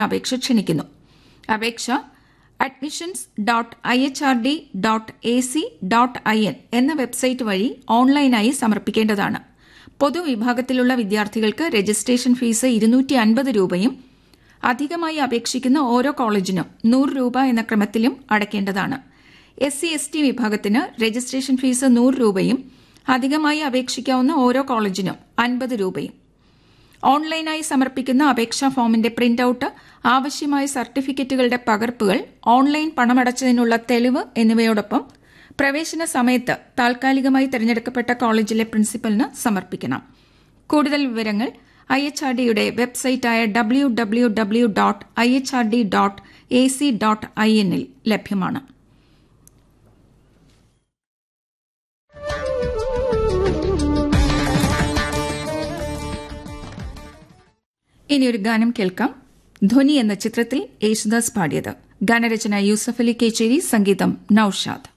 അപേക്ഷ ക്ഷണിക്കുന്നു അപേക്ഷ admissions dot I H R D dot A C dot I N എന്ന വെബ്സൈറ്റ് വഴി ഓൺലൈനായി സമർപ്പിക്കേണ്ടതാണ് പൊതുവിഭാഗത്തിലുള്ള വിദ്യാർത്ഥികൾക്ക് രജിസ്ട്രേഷൻ ഫീസ് ഇരുന്നൂറ്റി അൻപത് രൂപയും അധികമായി അപേക്ഷിക്കുന്ന ഓരോ കോളേജിനും നൂറ് രൂപ എന്ന ക്രമത്തിലും അടയ്ക്കേണ്ടതാണ് എസ് സി എസ് ടി വിഭാഗത്തിന് രജിസ്ട്രേഷൻ ഫീസ് നൂറ് രൂപയും അധികമായി അപേക്ഷിക്കാവുന്ന ഓരോ കോളേജിനും അൻപത് രൂപയും ഓൺലൈനായി സമർപ്പിക്കുന്ന അപേക്ഷാ ഫോമിന്റെ പ്രിന്റ് ഔട്ട് ആവശ്യമായ സർട്ടിഫിക്കറ്റുകളുടെ പകർപ്പുകൾ ഓൺലൈൻ പണമടച്ചതിനുള്ള തെളിവ് എന്നിവയോടൊപ്പം പ്രവേശന സമയത്ത് താൽക്കാലികമായി തെരഞ്ഞെടുക്കപ്പെട്ട കോളേജിലെ പ്രിൻസിപ്പലിന് സമർപ്പിക്കണം കൂടുതൽ വിവരങ്ങൾ ഐ എച്ച് ആർ ഡിയുടെ വെബ്സൈറ്റായ W W W dot I H R D dot A C dot I എന്നിൽ ലഭ്യമാണ് ഇനി ഒരു ഗാനം കേൾക്കാം ധ്വനി എന്ന ചിത്രത്തിൽ യേശുദാസ് പാടിയത് ഗാനരചന യൂസഫ് അലി കേച്ചേരി സംഗീതം നൌഷാദ്